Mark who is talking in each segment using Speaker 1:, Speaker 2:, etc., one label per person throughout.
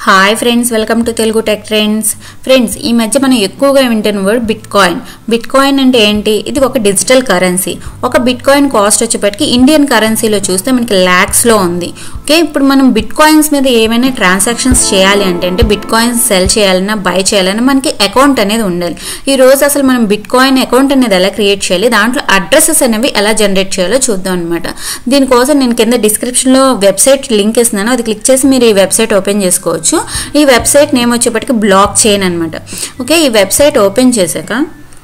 Speaker 1: hi friends welcome to Telugu tech trends friends ఈ మధ్య మనం ఎక్కువగా వింటున్న word bitcoin bitcoin అంటే ఏంటి ఇది ఒక డిజిటల్ కరెన్సీ ఒక బిట్ కాయిన్ కాస్ట్ వచ్చేప్పటికి ఇండియన్ కరెన్సీలో చూస్తే మనకి ల్యాక్స్లో ఉంది ఓకే ఇప్పుడు మనం బిట్ కాయిన్స్ మీద ఏమైనా ట్రాన్సాక్షన్స్ చేయాలి అంటే అంటే బిట్ కాయిన్స్ సెల్ చేయాలన్నా బై చేయాలన్నా మనకి అకౌంట్ అనేది ఉండాలి ఈ రోజు అసలు మనం బిట్ కాయిన్ అకౌంట్ అనేది ఎలా క్రియేట్ చేయాలి దాంట్లో అడ్రసెస్ అనేవి ఎలా జనరేట్ చేయాలో చూద్దాం అనమాట దీనికోసం నేను కింద డిస్క్రిప్షన్లో వెబ్సైట్ లింక్ ఇస్తున్నాను అది క్లిక్ చేసి మీరు ఈ వెబ్సైట్ ఓపెన్ చేసుకోవచ్చు ఈ వెబ్సైట్ నేమ్ వచ్చేప్పటికి బ్లాక్ చైన్ అనమాట ఓకే ఈ వెబ్సైట్ ఓపెన్ చేశాక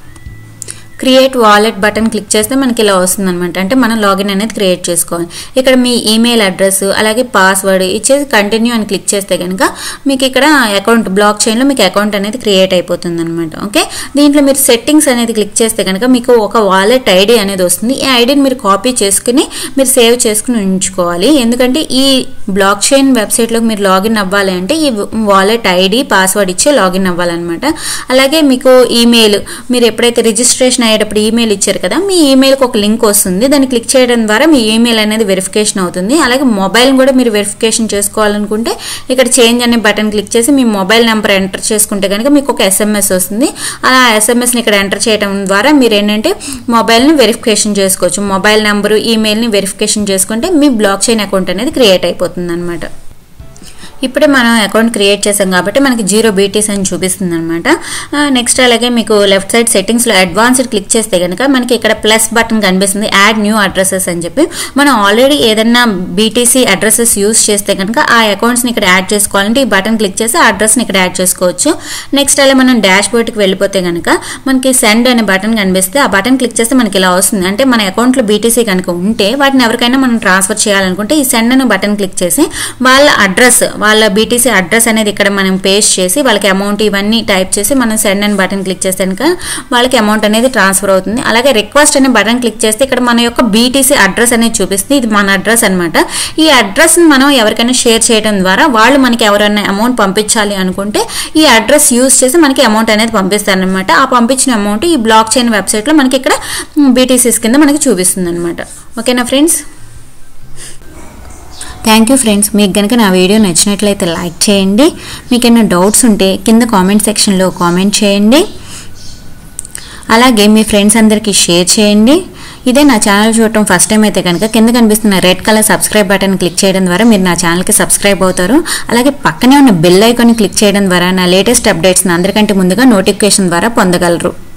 Speaker 1: క్రియేట్ వాలెట్ బటన్ క్లిక్ చేస్తే మనకి ఇలా వస్తుంది అనమాట అంటే మనం లాగిన్ అనేది క్రియేట్ చేసుకోవాలి ఇక్కడ మీ ఈమెయిల్ అడ్రస్ అలాగే పాస్వర్డ్ ఇచ్చేసి కంటిన్యూ అని క్లిక్ చేస్తే కనుక మీకు ఇక్కడ అకౌంట్ బ్లాక్ చైన్లో మీకు అకౌంట్ అనేది క్రియేట్ అయిపోతుంది అనమాట ఓకే దీంట్లో మీరు సెట్టింగ్స్ అనేది క్లిక్ చేస్తే కనుక మీకు ఒక వాలెట్ ఐడి అనేది వస్తుంది ఈ ఐడిని మీరు కాపీ చేసుకుని మీరు సేవ్ చేసుకుని ఉంచుకోవాలి ఎందుకంటే ఈ బ్లాక్ చైన్ వెబ్సైట్లోకి మీరు లాగిన్ అవ్వాలి అంటే ఈ వాలెట్ ఐడి పాస్వర్డ్ ఇచ్చే లాగిన్ అవ్వాలన్నమాట అలాగే మీకు ఈమెయిల్ మీరు ఎప్పుడైతే రిజిస్ట్రేషన్ అయ్యేటప్పుడు ఈమెయిల్ ఇచ్చారు కదా మీ ఈమెయిల్కి ఒక లింక్ వస్తుంది దాన్ని క్లిక్ చేయడం ద్వారా మీ ఈమెయిల్ అనేది వెరిఫికేషన్ అవుతుంది అలాగే మొబైల్ కూడా మీరు వెరిఫికేషన్ చేసుకోవాలనుకుంటే ఇక్కడ చేంజ్ అనే బటన్ క్లిక్ చేసి మీ మొబైల్ నెంబర్ ఎంటర్ చేసుకుంటే కనుక మీకు ఒక ఎస్ఎంఎస్ వస్తుంది అలా ఎస్ఎంఎస్ని ఇక్కడ ఎంటర్ చేయడం ద్వారా మీరు ఏంటంటే మొబైల్ని వెరిఫికేషన్ చేసుకోవచ్చు మొబైల్ నెంబరు ఈమెయిల్ని వెరిఫికేషన్ చేసుకుంటే మీ బ్లాక్ చైన్ అకౌంట్ అనేది క్రియేట్ అయిపోతుంది అనమాట ఇప్పుడే మనం అకౌంట్ క్రియేట్ చేసాం కాబట్టి మనకి జీరో బీటీస్ అని చూపిస్తుంది అనమాట నెక్స్ట్ అలాగే మీకు లెఫ్ట్ సైడ్ సెట్టింగ్స్లో అడ్వాన్స్డ్ క్లిక్ చేస్తే కనుక మనకి ఇక్కడ ప్లస్ బటన్ కనిపిస్తుంది యాడ్ న్యూ అడ్రసెస్ అని చెప్పి మనం ఆల్రెడీ ఏదన్నా బీటీసీ అడ్రసెస్ యూస్ చేస్తే కనుక ఆ అకౌంట్స్ని ఇక్కడ యాడ్ చేసుకోవాలంటే ఈ బటన్ క్లిక్ చేసి ఆ అడ్రస్ని ఇక్కడ యాడ్ చేసుకోవచ్చు నెక్స్ట్ అలా మనం డాష్ బోర్డ్కి వెళ్ళిపోతే కనుక మనకి సెండ్ అనే బటన్ కనిపిస్తే ఆ బటన్ క్లిక్ చేస్తే మనకి ఇలా వస్తుంది అంటే మన అకౌంట్లో బీటీసీ కనుక ఉంటే వాటిని ఎవరికైనా మనం ట్రాన్స్ఫర్ చేయాలనుకుంటే ఈ సెండ్ అనే బటన్ క్లిక్ చేసి వాళ్ళ అడ్రస్ వాళ్ళ బీటీసీ అడ్రస్ అనేది ఇక్కడ మనం పేస్ట్ చేసి వాళ్ళకి అమౌంట్ ఇవన్నీ టైప్ చేసి మనం సెండ్ అని బటన్ క్లిక్ చేస్తే కనుక వాళ్ళకి అమౌంట్ అనేది ట్రాన్స్ఫర్ అవుతుంది అలాగే రిక్వెస్ట్ అనే బటన్ క్లిక్ చేస్తే ఇక్కడ మన యొక్క బీటీసీ అడ్రస్ అనేది చూపిస్తుంది ఇది మన అడ్రస్ అనమాట ఈ అడ్రస్ని మనం ఎవరికైనా షేర్ చేయడం ద్వారా వాళ్ళు మనకి ఎవరైనా అమౌంట్ పంపించాలి అనుకుంటే ఈ అడ్రస్ యూస్ చేసి మనకి అమౌంట్ అనేది పంపిస్తారనమాట ఆ పంపించిన అమౌంట్ ఈ బ్లాక్ చైన్ వెబ్సైట్లో మనకి ఇక్కడ బీటీసీస్ కింద మనకి చూపిస్తుంది అనమాట ఓకేనా ఫ్రెండ్స్ థ్యాంక్ యూ ఫ్రెండ్స్ మీకు కనుక నా వీడియో నచ్చినట్లయితే లైక్ చేయండి మీకు ఏమైనా డౌట్స్ ఉంటే కింద కామెంట్ సెక్షన్లో కామెంట్ చేయండి అలాగే మీ ఫ్రెండ్స్ అందరికీ షేర్ చేయండి ఇదే నా ఛానల్ చూడటం ఫస్ట్ టైం అయితే కనుక కింద కనిపిస్తున్న red colour subscribe button click చేయడం ద్వారా మీరు నా ఛానల్కి సబ్స్క్రైబ్ అవుతారు అలాగే పక్కనే ఉన్న బెల్ ఐకాన్ క్లిక్ చేయడం ద్వారా నా లేటెస్ట్ అప్డేట్స్ని అందరికంటే ముందుగా నోటిఫికేషన్ ద్వారా పొందగలరు